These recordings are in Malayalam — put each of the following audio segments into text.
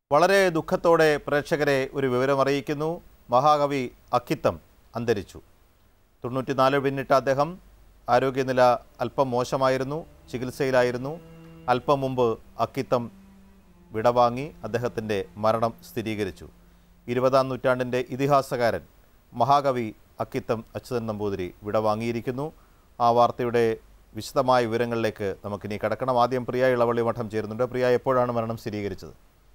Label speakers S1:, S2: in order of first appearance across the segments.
S1: വളരെ ദുഃഖത്തോടെ പ്രേക്ഷകരെ ഒരു വിവരമറിയിക്കുന്നു മഹാകവി അക്കിത്തം അന്തരിച്ചു തൊണ്ണൂറ്റിനാല് പിന്നിട്ട അദ്ദേഹം ആരോഗ്യനില അല്പം മോശമായിരുന്നു ചികിത്സയിലായിരുന്നു അല്പം മുമ്പ് അക്കിത്തം വിടവാങ്ങി അദ്ദേഹത്തിൻ്റെ മരണം സ്ഥിരീകരിച്ചു ഇരുപതാം നൂറ്റാണ്ടിൻ്റെ ഇതിഹാസകാരൻ മഹാകവി അക്കിത്തം അച്യുതൻ നമ്പൂതിരി വിടവാങ്ങിയിരിക്കുന്നു ആ വാർത്തയുടെ വിശദമായ വിവരങ്ങളിലേക്ക് നമുക്കിനി കടക്കണം ആദ്യം പ്രിയ ഇളവള്ളി മഠം ചേരുന്നുണ്ട് പ്രിയ എപ്പോഴാണ് മരണം സ്ഥിരീകരിച്ചത്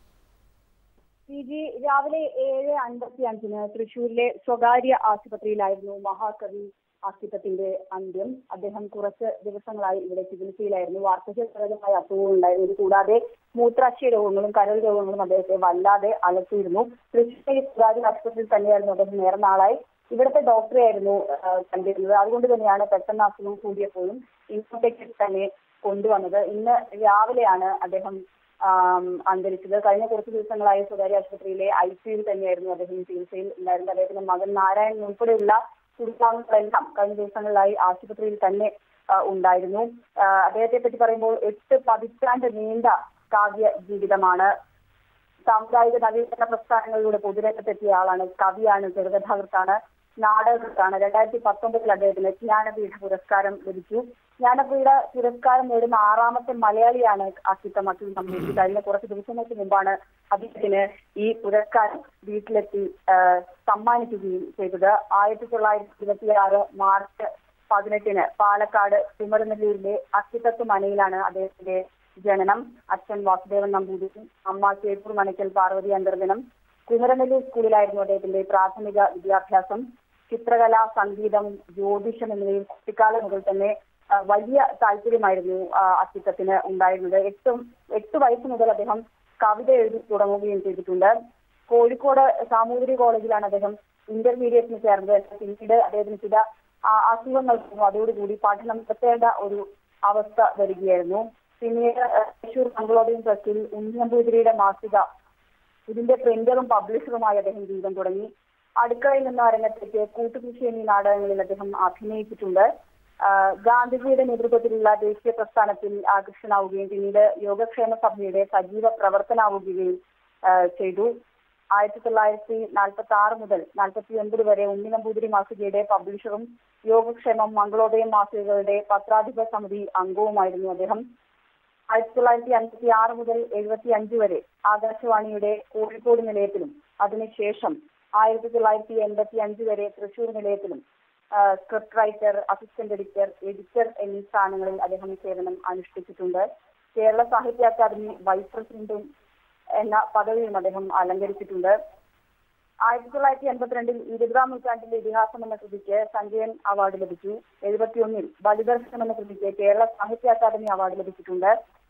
S2: പി ജി രാവിലെ ഏഴ് അൻപത്തി അഞ്ചിന് തൃശൂരിലെ സ്വകാര്യ ആശുപത്രിയിലായിരുന്നു മഹാകവി അക്കിത്തത്തിന്റെ അന്ത്യം അദ്ദേഹം കുറച്ച് ദിവസങ്ങളായി ഇവിടെ ചികിത്സയിലായിരുന്നു വാർദ്ധക്യപരമായ അസുഖവും ഉണ്ടായിരുന്നു ഇത് കൂടാതെ മൂത്രാശയ രോഗങ്ങളും കരൾ രോഗങ്ങളും അദ്ദേഹത്തെ വല്ലാതെ അലട്ടിയിരുന്നു തൃശ്ശൂരിലെ സ്വകാര്യ ആശുപത്രിയിൽ തന്നെയായിരുന്നു അദ്ദേഹം നേരെ നാളായി ഇവിടുത്തെ ഡോക്ടറെ ആയിരുന്നു ആ, കണ്ടിരുന്നത് അതുകൊണ്ട് തന്നെയാണ് പെട്ടെന്ന് അസുഖം കൂടിയപ്പോഴും ഇങ്ങോട്ടേക്ക് തന്നെ കൊണ്ടുവന്നത് ഇന്ന് രാവിലെയാണ് അദ്ദേഹം ആം, അന്തരിച്ചത് കഴിഞ്ഞ കുറച്ച് ദിവസങ്ങളായി സ്വകാര്യ ആശുപത്രിയിലെ ഐ സിയിൽ തന്നെയായിരുന്നു അദ്ദേഹം ചികിത്സയിൽ ഉണ്ടായിരുന്നത് അദ്ദേഹത്തിന്റെ മകൻ നാരായണൻ ഉൾപ്പെടെയുള്ള കുടുംബാംഗങ്ങളെല്ലാം കഴിഞ്ഞ ദിവസങ്ങളിലായി ആശുപത്രിയിൽ തന്നെ ആ, ഉണ്ടായിരുന്നു ആ, അദ്ദേഹത്തെ പറ്റി പറയുമ്പോൾ എട്ട് പതിറ്റാണ്ട് നീണ്ട കാവ്യ ജീവിതമാണ് സാമുദായിക നവീകരണ പ്രസ്ഥാനങ്ങളിലൂടെ പൊതുരംഗത്തെത്തിയ ആളാണ് കവിയാണ് ചെറുകഥാകൃത്താണ് നാടകകൃത്താണ് രണ്ടായിരത്തി പത്തൊമ്പതിൽ അദ്ദേഹത്തിന് ജ്ഞാനപീഠ പുരസ്കാരം ലഭിച്ചു ജ്ഞാനപീഠ പുരസ്കാരം നേടുന്ന ആറാമത്തെ മലയാളിയാണ് അക്കിത്തം അക്കിൽ നമ്പൂതിരി കഴിഞ്ഞ കുറച്ച് ദിവസങ്ങൾക്ക് മുമ്പാണ് അദ്ദേഹത്തിന് ഈ പുരസ്കാരം വീട്ടിലെത്തി ആ, സമ്മാനിക്കുകയും ചെയ്തത് ആയിരത്തി തൊള്ളായിരത്തി ഇരുപത്തി ആറ് മാർച്ച് പതിനെട്ടിന് പാലക്കാട് കുമരനെല്ലൂരിലെ അക്കിത്തത്ത് മനയിലാണ് അദ്ദേഹത്തിന്റെ ജനനം അച്ഛൻ വാസുദേവൻ നമ്പൂതിരി അമ്മ ചേപ്പൂർ മനയ്ക്കൽ പാർവതി അന്തർജനം കുമരനെല്ലൂർ സ്കൂളിലായിരുന്നു അദ്ദേഹത്തിന്റെ പ്രാഥമിക വിദ്യാഭ്യാസം ചിത്രകല സംഗീതം ജ്യോതിഷം എന്നിവയിൽ കുട്ടിക്കാലം മുതൽ തന്നെ ആ, വലിയ താല്പര്യമായിരുന്നു ആ, അക്കിത്തത്തിന് ഉണ്ടായിരുന്നത് എട്ട് എട്ട് വയസ്സ് മുതൽ അദ്ദേഹം കവിത എഴുതി തുടങ്ങുകയും ചെയ്തിട്ടുണ്ട് കോഴിക്കോട് സാമൂതിരി കോളേജിലാണ് അദ്ദേഹം ഇന്റർമീഡിയറ്റിന് ചേർന്നത് പിന്നീട് അദ്ദേഹത്തിന് ചില ആ, അസുഖങ്ങൾ വന്നു അതോടുകൂടി പഠനം നിർത്തേണ്ട ഒരു അവസ്ഥ വരികയായിരുന്നു പിന്നീട് ഏഹ്, തൃശൂർ മംഗളോദയം ട്രസ്റ്റിൽ ഉണ്ണിയമ്പൂതിരിയുടെ മാസിക ഇതിന്റെ പ്രിന്ററും പബ്ലിഷറുമായി അദ്ദേഹം ജീവിതം തുടങ്ങി അടുക്കളയിൽ നിന്ന് അരങ്ങത്തേക്ക് കൂട്ടുകൃഷി എന്നീ നാടകങ്ങളിൽ അദ്ദേഹം അഭിനയിച്ചിട്ടുണ്ട് ആഹ് ഗാന്ധിജിയുടെ നേതൃത്വത്തിലുള്ള ദേശീയ പ്രസ്ഥാനത്തിൽ ആകർഷണാവുകയും പിന്നീട് യോഗക്ഷേമ സഭയുടെ സജീവ പ്രവർത്തനാവുകയും ആഹ് ചെയ്തു ആയിരത്തി തൊള്ളായിരത്തി നാൽപ്പത്തി ആറ് മുതൽ നാൽപ്പത്തി ഒൻപത് വരെ ഉണ്ണി നമ്പൂതിരി മാസികയുടെ പബ്ലിഷറും യോഗക്ഷേമം മംഗളോദയം മാസികകളുടെ പത്രാധിപ സമിതി അംഗവുമായിരുന്നു അദ്ദേഹം ആയിരത്തി തൊള്ളായിരത്തി അൻപത്തി ആറ് മുതൽ എഴുപത്തി അഞ്ച് വരെ ആകാശവാണിയുടെ കോഴിക്കോട് നിലയത്തിലും അതിനുശേഷം ആയിരത്തി തൊള്ളായിരത്തി എൺപത്തി അഞ്ച് വരെ തൃശൂർ നിലയത്തിലും script writer assistant editor editor എന്നീ സ്ഥാനങ്ങളിൽ അദ്ദേഹം സേവനം അനുഷ്ഠിച്ചിട്ടുണ്ട് കേരള സാഹിത്യ അക്കാദമി വൈസ് പ്രസിഡന്റും എന്ന പദവിയും അദ്ദേഹം അലങ്കരിച്ചിട്ടുണ്ട് ആയിരത്തി തൊള്ളായിരത്തി എൺപത്തിരണ്ടിൽ ഇരുപതാം നൂറ്റാണ്ടിന്റെ ഇതിഹാസം എന്ന കൃതിക്ക് സഞ്ജയൻ അവാർഡ് ലഭിച്ചു എഴുപത്തിയൊന്നിൽ ബലിദർശനം എന്ന കൃതിക്ക് കേരള സാഹിത്യ അക്കാദമി അവാർഡ് ലഭിച്ചിട്ടുണ്ട്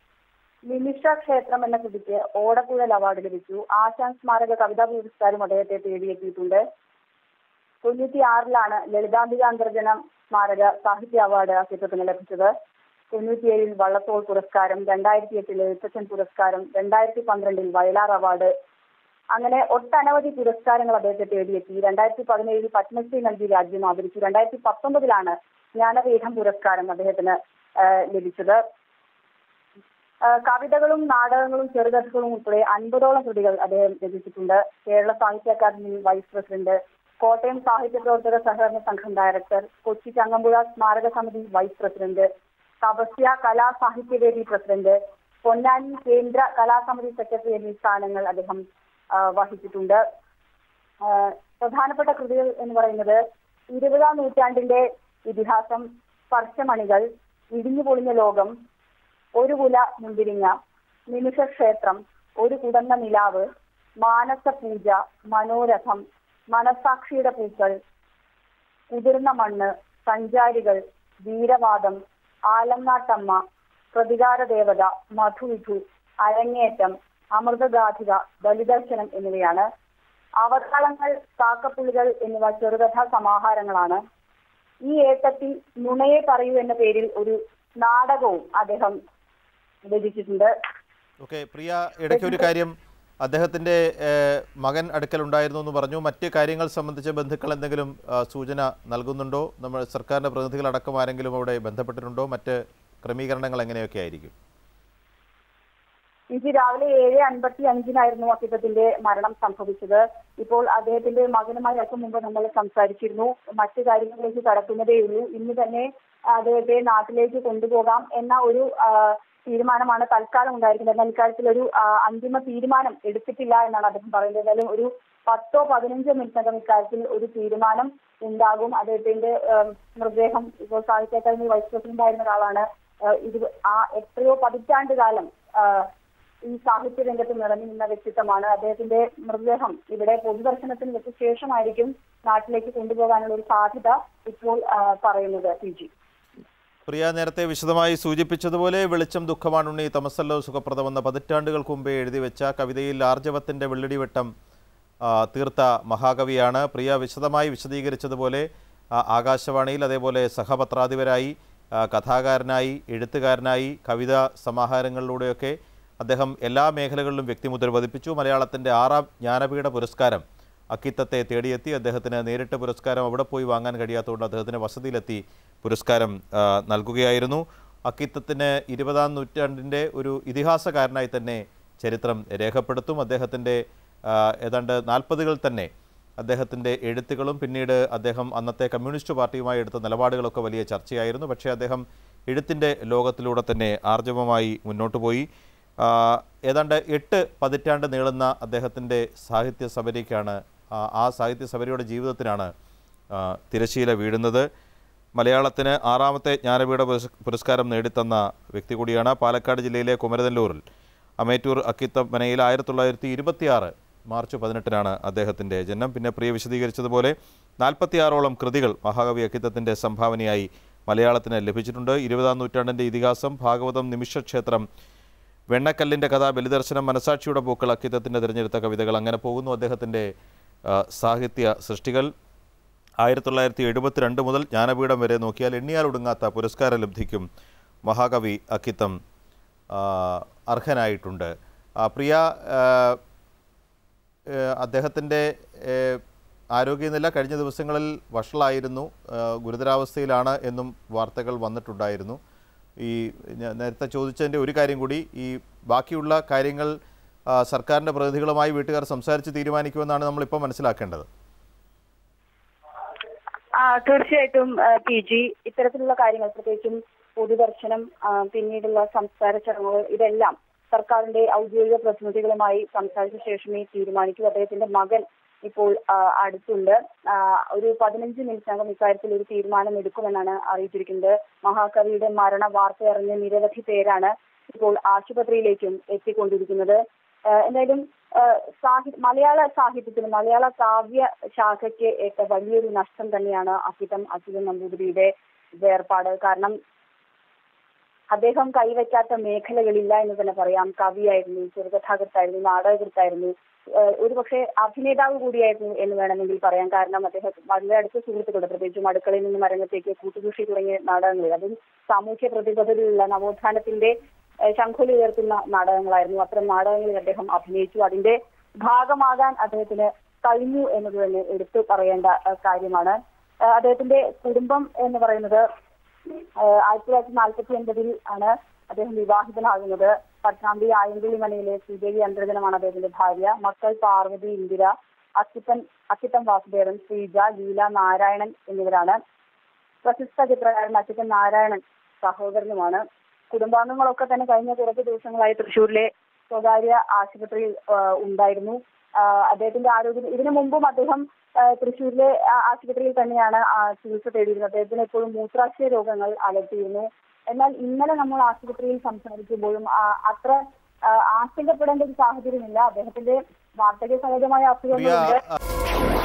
S2: നിമിഷ ക്ഷേത്രം എന്ന കൃതിക്ക് ഓടക്കുഴൽ അവാർഡ് ലഭിച്ചു ആശാൻ സ്മാരക കവിതാ പുരസ്കാരം അദ്ദേഹത്തെ തേടിയെത്തിയിട്ടുണ്ട് തൊണ്ണൂറ്റി ആറിലാണ് ലളിതാംബിക അന്തർജനം സ്മാരക സാഹിത്യ അവാർഡ് അസ്തിത്വത്തിന് ലഭിച്ചത് തൊണ്ണൂറ്റിയേഴിൽ വള്ളത്തോൾ പുരസ്കാരം രണ്ടായിരത്തി എട്ടിൽ എഴുത്തച്ഛൻ പുരസ്കാരം രണ്ടായിരത്തി പന്ത്രണ്ടിൽ വയലാർ അവാർഡ് അങ്ങനെ ഒട്ടനവധി പുരസ്കാരങ്ങൾ അദ്ദേഹത്തെ തേടിയെത്തി രണ്ടായിരത്തി പതിനേഴിൽ പത്മശ്രീ നൽകി രാജ്യം ആദരിച്ചു രണ്ടായിരത്തി പത്തൊമ്പതിലാണ് ജ്ഞാനപീഠം പുരസ്കാരം അദ്ദേഹത്തിന് ആ, ലഭിച്ചത് ആ, കവിതകളും നാടകങ്ങളും ചെറുകഥകളും ഉൾപ്പെടെ അൻപതോളം കൃതികൾ അദ്ദേഹം രചിച്ചിട്ടുണ്ട് കേരള സാഹിത്യ അക്കാദമി വൈസ് പ്രസിഡന്റ് കോട്ടയം സാഹിത്യ പ്രവർത്തക സഹകരണ സംഘം ഡയറക്ടർ കൊച്ചി ചങ്ങമ്പുഴ സ്മാരക സമിതി വൈസ് പ്രസിഡന്റ് തപസ്യ കലാ സാഹിത്യവേദി പ്രസിഡന്റ് പൊന്നാനി കേന്ദ്ര കലാസമിതി സെക്രട്ടറി എന്നീ സ്ഥാനങ്ങൾ അദ്ദേഹം ആ, വഹിച്ചിട്ടുണ്ട് ആ, പ്രധാനപ്പെട്ട കൃതികൾ എന്ന് പറയുന്നത് ഇരുപതാം നൂറ്റാണ്ടിന്റെ ഇതിഹാസം സ്പർശമണികൾ ഇടിഞ്ഞു പൊളിഞ്ഞ ലോകം ഒരു കുല മുന്തിരിങ്ങ നിമിഷക്ഷേത്രം ഒരു കുടന്ന നിലാവ് മാനസ പൂജ മനോരഥം മനസാക്ഷിയുടെ പൂക്കൾ കുതിർന്ന മണ്ണ് സഞ്ചാരികൾ വീരവാദം ആലങ്ങാട്ടമ്മ പ്രതികാര ദേവത മധുവിധു അരങ്ങേറ്റം അമൃതഗാധിക ബലിദർശനം എന്നിവയാണ് അവതാളങ്ങൾ കാക്കപ്പുള്ളികൾ എന്നിവ ചെറുകഥാ സമാഹാരങ്ങളാണ് ഈ ഏട്ടത്തിൽ നുണയെ പറയൂ എന്ന പേരിൽ ഒരു നാടകവും അദ്ദേഹം രചിച്ചിട്ടുണ്ട്
S1: ഓക്കെ പ്രിയ ഇടയ്ക്ക് ഒരു കാര്യം അദ്ദേഹത്തിൻ്റെ ഏഹ്, മകൻ അടുക്കലുണ്ടായിരുന്നു എന്ന് പറഞ്ഞു മറ്റ് കാര്യങ്ങൾ സംബന്ധിച്ച് ബന്ധുക്കൾ എന്തെങ്കിലും ആ, സൂചന നൽകുന്നുണ്ടോ നമ്മൾ സർക്കാരിൻ്റെ പ്രതിനിധികൾ അടക്കം ആരെങ്കിലും അവിടെ ബന്ധപ്പെട്ടിട്ടുണ്ടോ മറ്റ് ക്രമീകരണങ്ങൾ എങ്ങനെയൊക്കെ ആയിരിക്കും
S2: ഇന്ന് രാവിലെ ഏഴ് അൻപത്തി അഞ്ചിനായിരുന്നു അക്കിത്തത്തിന്റെ മരണം സംഭവിച്ചത് ഇപ്പോൾ അദ്ദേഹത്തിന്റെ മകനുമായി അല്പം മുമ്പ് നമ്മൾ സംസാരിച്ചിരുന്നു മറ്റു കാര്യങ്ങളിലേക്ക് കടക്കുന്നതേയുള്ളൂ ഇന്ന് തന്നെ അദ്ദേഹത്തെ നാട്ടിലേക്ക് കൊണ്ടുപോകാം എന്ന ഒരു ആ, തീരുമാനമാണ് തൽക്കാലം ഉണ്ടായിരിക്കുന്നത് എന്നാൽ ഇക്കാര്യത്തിൽ ഒരു ആ, അന്തിമ തീരുമാനം എടുത്തിട്ടില്ല എന്നാണ് അദ്ദേഹം പറയുന്നത് എന്തായാലും ഒരു പത്തോ പതിനഞ്ചോ മിനിറ്റിനകം ഇക്കാര്യത്തിൽ ഒരു തീരുമാനം ഉണ്ടാകും അദ്ദേഹത്തിന്റെ ആ, മൃതദേഹം ഇപ്പോൾ സാഹിത്യ അക്കാദമി വൈസ് പ്രസിഡന്റ് ആയിരുന്ന ഒരാളാണ് ആ, ഇത് ആ എത്രയോ പതിറ്റാണ്ട് കാലം ആ, ഈ സാഹിത്യ രംഗത്ത് നിറഞ്ഞു നിന്ന വ്യക്തിത്വമാണ് അദ്ദേഹത്തിന്റെ മൃതദേഹം ഇവിടെ പൊതുദർശനത്തിന് വെച്ച ശേഷമായിരിക്കും നാട്ടിലേക്ക് കൊണ്ടുപോകാനുള്ള ഒരു സാധ്യത ഇപ്പോൾ ആ, പറയുന്നത് പി ജി
S1: പ്രിയ നേരത്തെ വിശദമായി സൂചിപ്പിച്ചതുപോലെ വെളിച്ചം ദുഃഖമാണുണ്ണി തമസല്ലോ സുഖപ്രദമെന്ന പതിറ്റാണ്ടുകൾക്ക് മുമ്പേ എഴുതി വെച്ച കവിതയിൽ ആർജവത്തിൻ്റെ വെള്ളടിവെട്ടം ആ, തീർത്ത മഹാകവിയാണ് പ്രിയ വിശദമായി വിശദീകരിച്ചതുപോലെ ആ, ആകാശവാണിയിൽ അതേപോലെ സഹപത്രാധിപരായി ആ, കഥാകാരനായി എഴുത്തുകാരനായി കവിതാ സമാഹാരങ്ങളിലൂടെയൊക്കെ അദ്ദേഹം എല്ലാ മേഖലകളിലും വ്യക്തിമുദ്ര പതിപ്പിച്ചു മലയാളത്തിൻ്റെ ആറാം ജ്ഞാനപീഠ പുരസ്കാരം അക്കിത്തത്തെ തേടിയെത്തി അദ്ദേഹത്തിന് നേരിട്ട് പുരസ്കാരം അവിടെ പോയി വാങ്ങാൻ കഴിയാത്തതുകൊണ്ട് അദ്ദേഹത്തിന് വസതിയിലെത്തി പുരസ്കാരം ആ, നൽകുകയായിരുന്നു അക്കിത്തത്തിന് ഇരുപതാം നൂറ്റാണ്ടിൻ്റെ ഒരു ഇതിഹാസകാരനായി തന്നെ ചരിത്രം രേഖപ്പെടുത്തും അദ്ദേഹത്തിൻ്റെ ആ, ഏതാണ്ട് നാൽപ്പതുകൾ തന്നെ അദ്ദേഹത്തിൻ്റെ എഴുത്തുകളും പിന്നീട് അദ്ദേഹം അന്നത്തെ കമ്മ്യൂണിസ്റ്റ് പാർട്ടിയുമായി എടുത്ത നിലപാടുകളൊക്കെ വലിയ ചർച്ചയായിരുന്നു പക്ഷേ അദ്ദേഹം എഴുത്തിൻ്റെ ലോകത്തിലൂടെ തന്നെ ആർജവമായി മുന്നോട്ട് പോയി ആ, ഏതാണ്ട് എട്ട് പതിറ്റാണ്ട് നീളുന്ന അദ്ദേഹത്തിൻ്റെ സാഹിത്യ സബരിക്കാണ് ആ, ആ സാഹിത്യ സബരിയുടെ ജീവിതത്തിനാണ് ആ, തിരശീല വീഴുന്നത് മലയാളത്തിന് ആറാമത്തെ ജ്ഞാനപീഠ പുരസ്- പുരസ്കാരം നേടിത്തന്ന വ്യക്തി കൂടിയാണ് പാലക്കാട് ജില്ലയിലെ കുമരനെല്ലൂരിൽ അമേറ്റൂർ അക്കിത്തം മനയിൽ ആയിരത്തി തൊള്ളായിരത്തി ഇരുപത്തിയാറ് മാർച്ച് പതിനെട്ടിനാണ് അദ്ദേഹത്തിൻ്റെ ജനനം പിന്നെ പ്രിയ വിശദീകരിച്ചതുപോലെ നാൽപ്പത്തിയാറോളം കൃതികൾ മഹാകവി അക്കിത്തത്തിൻ്റെ സംഭാവനയായി മലയാളത്തിന് ലഭിച്ചിട്ടുണ്ട് ഇരുപതാം നൂറ്റാണ്ടിൻ്റെ ഇതിഹാസം ഭാഗവതം നിമിഷക്ഷേത്രം വെണ്ണക്കല്ലിൻ്റെ കഥ ബലിദർശനം മനസാക്ഷിയുടെ പൂക്കൾ അക്കിത്തത്തിൻ്റെ തിരഞ്ഞെടുത്ത കവിതകൾ അങ്ങനെ പോകുന്നു അദ്ദേഹത്തിൻ്റെ ആ, സാഹിത്യ സൃഷ്ടികൾ ആയിരത്തി തൊള്ളായിരത്തി എഴുപത്തിരണ്ട് മുതൽ ജ്ഞാനപീഠം വരെ നോക്കിയാൽ എണ്ണിയാൽ ഒടുങ്ങാത്ത പുരസ്കാര ലബ്ധിക്കും മഹാകവി അക്കിത്തം ആ, അർഹനായിട്ടുണ്ട് ആ, പ്രിയ ആ, ഏഹ് അദ്ദേഹത്തിൻ്റെ ഏഹ് ആരോഗ്യനില കഴിഞ്ഞ ദിവസങ്ങളിൽ വഷളായിരുന്നു ഏഹ് ഗുരുതരാവസ്ഥയിലാണ് എന്നും വാർത്തകൾ വന്നിട്ടുണ്ടായിരുന്നു ഈ ഞാൻ നേരത്തെ ചോദിച്ചതിൻ്റെ ഒരു കാര്യം കൂടി ഈ ബാക്കിയുള്ള കാര്യങ്ങൾ ആ, സർക്കാരിൻ്റെ പ്രതിനിധികളുമായി വീട്ടുകാർ സംസാരിച്ച് തീരുമാനിക്കുമെന്നാണ് നമ്മളിപ്പോൾ മനസ്സിലാക്കേണ്ടത്
S2: ആ, തീർച്ചയായിട്ടും ആ, പി ജി ഇത്തരത്തിലുള്ള കാര്യങ്ങൾ പ്രത്യേകിച്ചും പൊതുദർശനം ആ, പിന്നീടുള്ള സംസ്കാര ചടങ്ങുകൾ ഇതെല്ലാം സർക്കാരിന്റെ ഔദ്യോഗിക പ്രതിനിധികളുമായി സംസാരിച്ച ശേഷമേ തീരുമാനിക്കൂ അദ്ദേഹത്തിന്റെ മകൻ ഇപ്പോൾ ആ, അടുത്തുണ്ട് ആ, ഒരു പതിനഞ്ച് മിനിറ്റിനകം ഇക്കാര്യത്തിൽ ഒരു തീരുമാനം എടുക്കുമെന്നാണ് അറിയിച്ചിരിക്കുന്നത് മഹാകവിയുടെ മരണ വാർത്ത അറിഞ്ഞ നിരവധി പേരാണ് ഇപ്പോൾ ആശുപത്രിയിലേക്കും എത്തിക്കൊണ്ടിരിക്കുന്നത് ആ, എന്തായാലും ആ, സാഹി മലയാള സാഹിത്യത്തിന് മലയാള കാവ്യ ശാഖയ്ക്ക് ഏറ്റ വലിയൊരു നഷ്ടം തന്നെയാണ് അക്കിതം അച്യുതൻ നമ്പൂതിരിയുടെ വേർപാട് കാരണം അദ്ദേഹം കൈവയ്ക്കാത്ത മേഖലകളില്ല എന്ന് തന്നെ പറയാം കവിയായിരുന്നു ചെറുകഥാകൃത്തായിരുന്നു നാടകകൃത്തായിരുന്നു ഏഹ് ഒരുപക്ഷെ അഭിനേതാവ് കൂടിയായിരുന്നു എന്ന് വേണമെങ്കിൽ പറയാം കാരണം അദ്ദേഹം വളരെ അടുത്ത സുഹൃത്തുക്കളുടെ പ്രത്യേകിച്ചും അടുക്കളയിൽ നിന്ന് മരങ്ങത്തേക്ക് കൂട്ടുകൃഷി തുടങ്ങിയ നാടകങ്ങളിൽ അതും സാമൂഹ്യ പ്രതിബദ്ധതയിലുള്ള നവോത്ഥാനത്തിന്റെ ഏഹ് ശംഖുലി ഉയർത്തുന്ന നാടകങ്ങളായിരുന്നു അത്തരം നാടകങ്ങളിൽ അദ്ദേഹം അഭിനയിച്ചു അതിന്റെ ഭാഗമാകാൻ അദ്ദേഹത്തിന് കഴിഞ്ഞു എന്നത് തന്നെ എടുത്തു പറയേണ്ട ഏഹ് കാര്യമാണ് ഏഹ് അദ്ദേഹത്തിന്റെ കുടുംബം എന്ന് പറയുന്നത് ഏഹ് ആയിരത്തി തൊള്ളായിരത്തി നാൽപ്പത്തി ഒൻപതിൽ ആണ് അദ്ദേഹം വിവാഹിതനാകുന്നത് പട്ടാമ്പി ആയങ്കുളി മനയിലെ ശ്രീദേവി അന്തർജനമാണ് അദ്ദേഹത്തിന്റെ ഭാര്യ മക്കൾ പാർവതി ഇന്ദിര അക്കിത്തൻ അക്കിത്തം വാസുദേവൻ ശ്രീജ ലീല നാരായണൻ എന്നിവരാണ് പ്രശസ്ത ചിത്രകാരൻ അച്യുതൻ നാരായണൻ സഹോദരനുമാണ് കുടുംബാംഗങ്ങളൊക്കെ തന്നെ കഴിഞ്ഞ കുറച്ച് ദിവസങ്ങളായി തൃശ്ശൂരിലെ സ്വകാര്യ ആശുപത്രിയിൽ ആ, ഉണ്ടായിരുന്നു ആ, അദ്ദേഹത്തിന്റെ ആരോഗ്യം ഇതിനു മുമ്പും അദ്ദേഹം ആ, തൃശ്ശൂരിലെ ആ, ആശുപത്രിയിൽ തന്നെയാണ് ആ, ചികിത്സ തേടിയിരുന്നത് അദ്ദേഹത്തിന് എപ്പോഴും മൂത്രാശയ രോഗങ്ങൾ അലട്ടിയിരുന്നു എന്നാൽ ഇന്നലെ നമ്മൾ ആശുപത്രിയിൽ സംസാരിക്കുമ്പോഴും ആ, അത്ര ആ, ആശങ്കപ്പെടേണ്ട ഒരു സാഹചര്യമില്ല അദ്ദേഹത്തിന്റെ വാർദ്ധക്യ സഹജമായ
S1: പ്രിയ
S2: അസുഖങ്ങളുണ്ട്
S1: ആ,